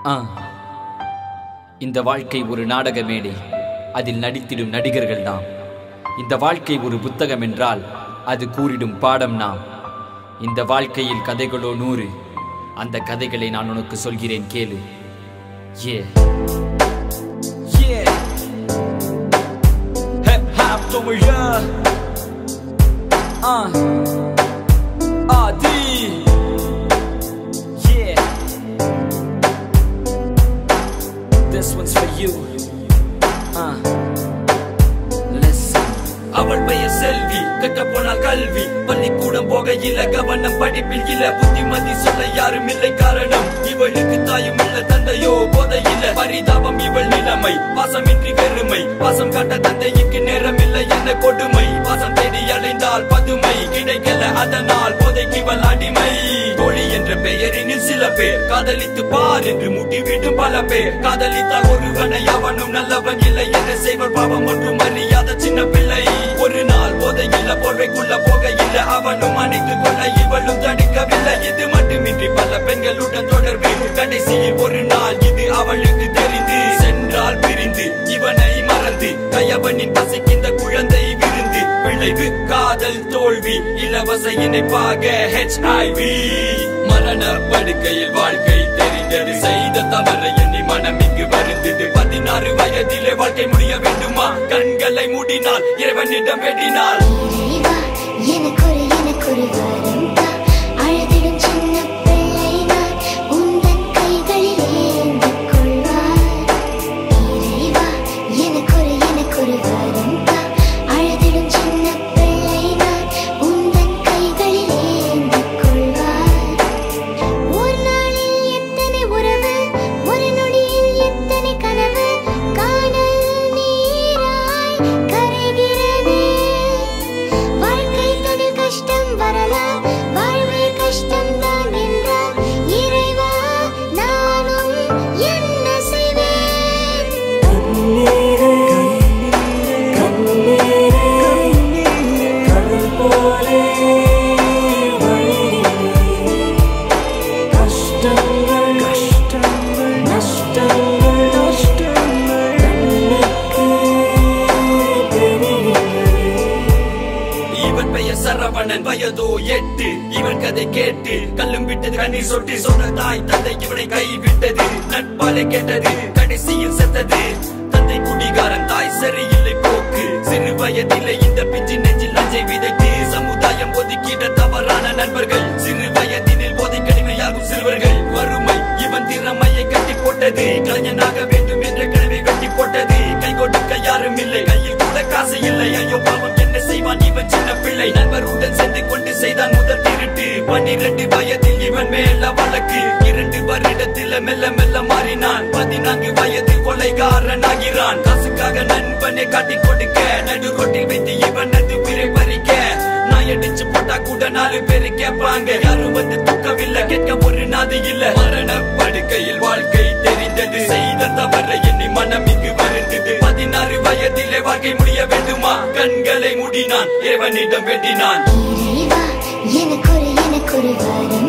ஆ இந்த வாழ்க்கை ஒரு நாடக மேடை அதில் நடித்திடும் நடிகர்கள் நாம் இந்த வாழ்க்கை ஒரு புத்தகம் என்றால் அது கூறிடும் பாடம் நாம் இந்த வாழ்க்கையில் கதைகளோ நூறு அந்த கதைகளை நான் உனக்கு சொல்கிறேன் கேளு ஏ Yeah. Hip hop தமிழா Ah. Aadhi Yeah. This one's for you. Ah. Listen. அவள் பெயர் செல்வி கற்க போனால் கல்வி பள்ளிக்கூடம் போகையில கவனம் படிப்பில் இல்ல புத்திமதி சொல்ல யாரும் இல்லை காரணம் இவளுக்கு தாயும் இல்ல தந்தையோ போதையில்ல பரிதாபம் இவள் நிலைமை பாசமின்றி வெறுமை பாசம் காட்ட தந்தைக்கு நேரம் இல்லை என்ன கொடுமை பாசம் தேடி அடைந்தால் பதுமை கிடைக்கல அதனால் போதைக்கு இவள் அடிமை தோழி என்ற பெயரினில் சில பேர் காதலித்து பார் என்று முட்டிவிடும் பல பேர் காதலித்தால் ஒருவனை அவனும் நல்லவன் இல்லை என்ன செய்வர் பாவம் ஒன்றும் அறியாத சின்ன பிள்ளை ஒரு நாள் போதையில்ல போர்வைக்குள்ள போகையில்ல அவனும் அணைத்துக் கொள்ள இவளும் தடுக்கவில்லை இது மட்டுமின்றி பல பெண்களுடன் தொடர்பு கடைசியில் ஒரு நாள் இது அவளுக்கு தெரிந்து சென்றால் பிரிந்து இவனை மறந்து கயவனின் பசிக்கின்ற குழந்தை விருந்து விளைவு காதல் தோல்வி இலவச இணைப்பாக ஹெச்ஐவி மரண படுக்கையில் வாழ்க்கை தெரிந்தது செய்த தவறை எண்ணி மனம் இங்கு வருந்தது பதினாறு வயதிலே வாழ்க்கை முடிய வேண்டுமா கண்களை மூடினால் இறைவனிடம் வேண்டினால் இறைவா, எனக்கொரு எனக்கொரு வரம் தா. அழுதிடும் சின்ன பிள்ளை நான் உந்தன் கைகளில் ஏந்திக் கொள்வார். இறைவா, எனக்கொரு எனக்கொரு வரம் தா. அழுதிடும் சின்ன பிள்ளை நான் உந்தன் கைகளில் ஏந்திக் கொள்வார். ஒரு நாளில் எத்தனை உறவு ஒரு நொடியில் எத்தனை கனவு காணல் நீராய் கரைகிறது வாழ்க்கை தனில் கஷ்டம் வரலாம் வாழ்வே கஷ்டம்தான் என்றால் இறைவா நானும் என்ன செய்வேன் இவன் பெயர் சரவணன் வயதோ எட்டு இவன் கதை கேட்டு கல்லும் விட்டது கண்ணீர் சொட்டு சொன்ன தாய் தந்தை இவனை கைவிட்டது நட்பாலை கேட்டது கடைசியில் செத்தது தந்தை குடிகாரன் தாய் சரியில்லை போக்கு சிறு வயதிலே இந்த பிஞ்சு நெஞ்சில் நஞ்சை விதைத்து சமுதாயம் ஒதுக்கிட தவறான நண்பர்கள் சிறு வயதினில் போதை கடுமையாகும் சிறுவர்கள் வறுமை இவன் திறமையை கட்டி போட்டது கலைஞனாக வேண்டும் என்ற கனவை வெட்டி போட்டது கை கொடுக்க யாரும் இல்லை கையில் கூட காசு இல்லை ஐயோ பாவம் என்ன செய்வான் இவன் சின்ன பிள்ளை நண்பருடன் சென்று கொண்டு செய்தான் முதல் திருட்டு பன்னிரண்டு வயதில் இவன் மேல வழக்கு இரண்டு வருடத்தில் மெல்ல மெல்ல மாறினான் பதினான்கு வயதில் கொலைகாரன் ஆகிறான் காசுக்காக நண்பனை காட்டி கொடுக்க நடு ரோட்டில் வைத்து இவன் அது உயிரை பறிக்க நான் அடிச்சு போட்டா கூட நாலு பேரு கேட்பாங்க யாரும் வந்து தூக்கவில்லை கேட்க ஒரு நாது இல்ல மரண படுக்கையில் வாழ்க்கை தெரிந்தது செய்த தவறை எண்ணி மனம் இங்கு வருந்தது பதினாறு வயதிலே வாழ்க்கை முடிய வேண்டுமா கண்களை மூடினான் இறைவனிடம் வேண்டினான் இறைவா எனக்கொரு எனக்கொரு வரம்